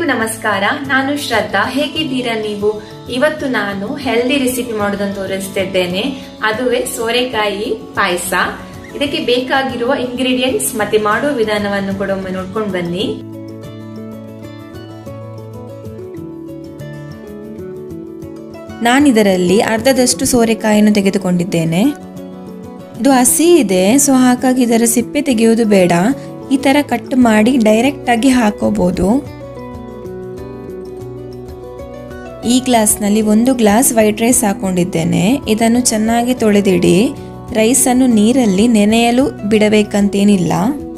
ಎಲ್ರಿಗೂ ನಮಸ್ಕಾರ ನಾನು ಶ್ರದ್ಧಾ ಹೇಗಿದ್ದೀರಾ ನೀವು ಇವತ್ತು ನಾನು ಹೆಲ್ದಿ ರೆಸಿಪಿ ಮಾಡೋದನ್ನು ತೋರಿಸ್ತಿದ್ದೇನೆ ಅದುವೇ ಸೋರೆಕಾಯಿ ಪಾಯಸ ಇದಕ್ಕೆ ಬೇಕಾಗಿರುವ ಇಂಗ್ರೀಡಿಯೆಂಟ್ಸ್ ಮತ್ತೆ ಮಾಡುವ ವಿಧಾನವನ್ನು ಕೂಡ ಒಮ್ಮೆ ನೋಡ್ಕೊಂಡು ಬನ್ನಿ ನಾನಿದರಲ್ಲಿ ಅರ್ಧದಷ್ಟು ಸೋರೆಕಾಯಿಯನ್ನು ತೆಗೆದುಕೊಂಡಿದ್ದೇನೆ ಇದು ಹಸಿ ಇದೆ ಸೊ ಹಾಗಾಗಿ ಇದರ ಸಿಪ್ಪೆ ತೆಗೆಯುವುದು ಬೇಡ ಈ ತರ ಕಟ್ ಮಾಡಿ ಡೈರೆಕ್ಟ್ ಆಗಿ ಹಾಕೋಬಹುದು ಈ ಗ್ಲಾಸ್ನಲ್ಲಿ ಒಂದು ಗ್ಲಾಸ್ ವೈಟ್ ರೈಸ್ ಹಾಕೊಂಡಿದ್ದೇನೆ ಇದನ್ನು ಚೆನ್ನಾಗಿ ತೊಳೆದಿಡಿ ರೈಸ್ ಅನ್ನು ನೀರಲ್ಲಿ ನೆನೆಯಲು ಬಿಡಬೇಕಂತೇನಿಲ್ಲ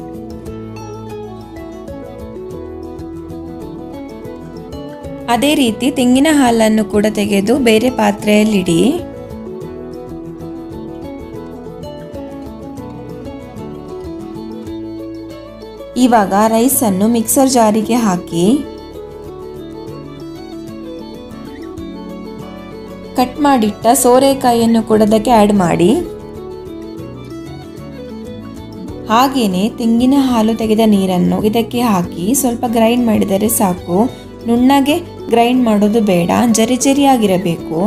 ಅದೇ ರೀತಿ ತೆಂಗಿನ ಹಾಲನ್ನು ಕೂಡ ತೆಗೆದು ಬೇರೆ ಪಾತ್ರೆಯಲ್ಲಿಡಿ ಇವಾಗ ರೈಸ್ ಅನ್ನು ಮಿಕ್ಸರ್ ಜಾರಿಗೆ ಹಾಕಿ ಕಟ್ ಮಾಡಿಟ್ಟ ಸೋರೆಕಾಯಿಯನ್ನು ಕೂಡ ಅದಕ್ಕೆ ಆ್ಯಡ್ ಮಾಡಿ ಹಾಗೇನೆ ತೆಂಗಿನ ಹಾಲು ತೆಗೆದ ನೀರನ್ನು ಇದಕ್ಕೆ ಹಾಕಿ ಸ್ವಲ್ಪ ಗ್ರೈಂಡ್ ಮಾಡಿದರೆ ಸಾಕು ನುಣ್ಣಗೆ ಗ್ರೈಂಡ್ ಮಾಡೋದು ಬೇಡ ಜರಿ ಜರಿಯಾಗಿರಬೇಕು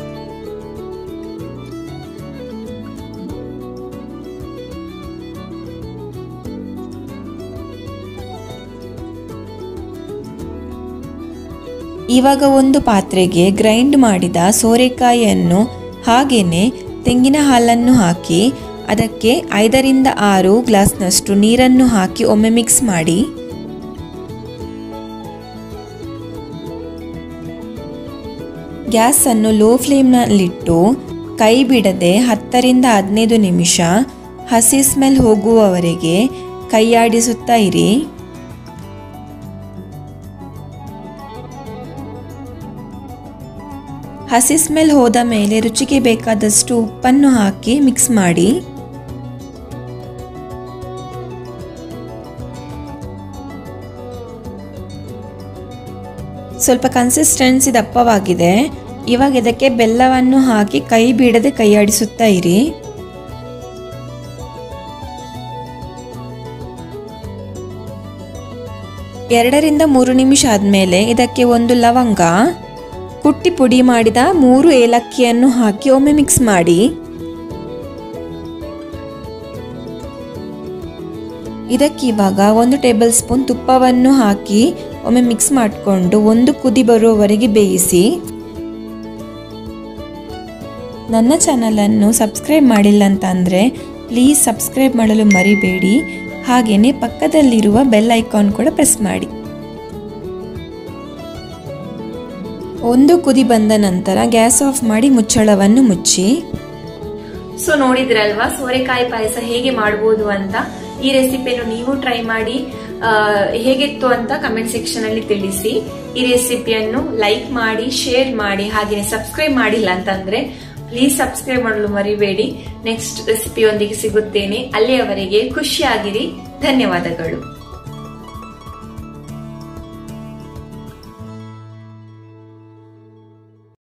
ಇವಾಗ ಒಂದು ಪಾತ್ರೆಗೆ ಗ್ರೈಂಡ್ ಮಾಡಿದ ಸೋರೆಕಾಯಿಯನ್ನು ಹಾಗೇನೆ ತೆಂಗಿನ ಹಾಲನ್ನು ಹಾಕಿ ಅದಕ್ಕೆ ಐದರಿಂದ ಆರು ಗ್ಲಾಸ್ನಷ್ಟು ನೀರನ್ನು ಹಾಕಿ ಒಮ್ಮೆ ಮಿಕ್ಸ್ ಮಾಡಿ ಗ್ಯಾಸನ್ನು ಲೋ ಫ್ಲೇಮ್ನಲ್ಲಿಟ್ಟು ಕೈ ಬಿಡದೆ ಹತ್ತರಿಂದ ಹದಿನೈದು ನಿಮಿಷ ಹಸಿ ಸ್ಮೆಲ್ ಹೋಗುವವರೆಗೆ ಕೈಯಾಡಿಸುತ್ತಾ ಇರಿ ಹಸಿ ಸ್ಮೆಲ್ ಹೋದ ಮೇಲೆ ರುಚಿಗೆ ಬೇಕಾದಷ್ಟು ಉಪ್ಪನ್ನು ಹಾಕಿ ಮಿಕ್ಸ್ ಮಾಡಿ ಸ್ವಲ್ಪ ಕನ್ಸಿಸ್ಟೆನ್ಸಿ ದಪ್ಪವಾಗಿದೆ ಇವಾಗ ಇದಕ್ಕೆ ಬೆಲ್ಲವನ್ನು ಹಾಕಿ ಕೈ ಬಿಡದೆ ಕೈಯಾಡಿಸುತ್ತಾ ಇರಿ ಎರಡರಿಂದ ಮೂರು ನಿಮಿಷ ಆದಮೇಲೆ ಇದಕ್ಕೆ ಒಂದು ಲವಂಗ ಕುಟ್ಟಿ ಪುಡಿ ಮಾಡಿದ ಮೂರು ಏಲಕ್ಕಿಯನ್ನು ಹಾಕಿ ಒಮ್ಮೆ ಮಿಕ್ಸ್ ಮಾಡಿ ಇದಕ್ಕೆ ಇವಾಗ ಒಂದು ಟೇಬಲ್ ಸ್ಪೂನ್ ತುಪ್ಪವನ್ನು ಹಾಕಿ ಒಮ್ಮೆ ಮಿಕ್ಸ್ ಮಾಡಿಕೊಂಡು ಒಂದು ಕುದಿ ಬರುವವರೆಗೆ ಬೇಯಿಸಿ ನನ್ನ ಚಾನಲನ್ನು ಸಬ್ಸ್ಕ್ರೈಬ್ ಮಾಡಿಲ್ಲ ಅಂತ ಅಂದರೆ ಪ್ಲೀಸ್ ಸಬ್ಸ್ಕ್ರೈಬ್ ಮಾಡಲು ಮರಿಬೇಡಿ ಹಾಗೆಯೇ ಪಕ್ಕದಲ್ಲಿರುವ ಬೆಲ್ ಐಕಾನ್ ಕೂಡ ಪ್ರೆಸ್ ಮಾಡಿ ಒಂದು ಕುದಿ ಬಂದ ನಂತರ ಗ್ಯಾಸ್ ಆಫ್ ಮಾಡಿ ಮುಚ್ಚಳವನ್ನು ಮುಚ್ಚಿ ಸೊ ನೋಡಿದ್ರಲ್ವಾ ಸೋರೆಕಾಯಿ ಪಾಯಸ ಹೇಗೆ ಮಾಡಬಹುದು ಅಂತ ಈ ರೆಸಿಪಿಯನ್ನು ನೀವು ಟ್ರೈ ಮಾಡಿ ಹೇಗಿತ್ತು ಅಂತ ಕಮೆಂಟ್ ಸೆಕ್ಷನ್ ಅಲ್ಲಿ ತಿಳಿಸಿ ಈ ರೆಸಿಪಿಯನ್ನು ಲೈಕ್ ಮಾಡಿ ಶೇರ್ ಮಾಡಿ ಹಾಗೆಯೇ ಸಬ್ಸ್ಕ್ರೈಬ್ ಮಾಡಿಲ್ಲ ಅಂತಂದ್ರೆ ಪ್ಲೀಸ್ ಸಬ್ಸ್ಕ್ರೈಬ್ ಮಾಡಲು ಮರಿಬೇಡಿ ನೆಕ್ಸ್ಟ್ ರೆಸಿಪಿಯೊಂದಿಗೆ ಸಿಗುತ್ತೇನೆ ಅಲ್ಲಿಯವರೆಗೆ ಖುಷಿಯಾಗಿರಿ ಧನ್ಯವಾದಗಳು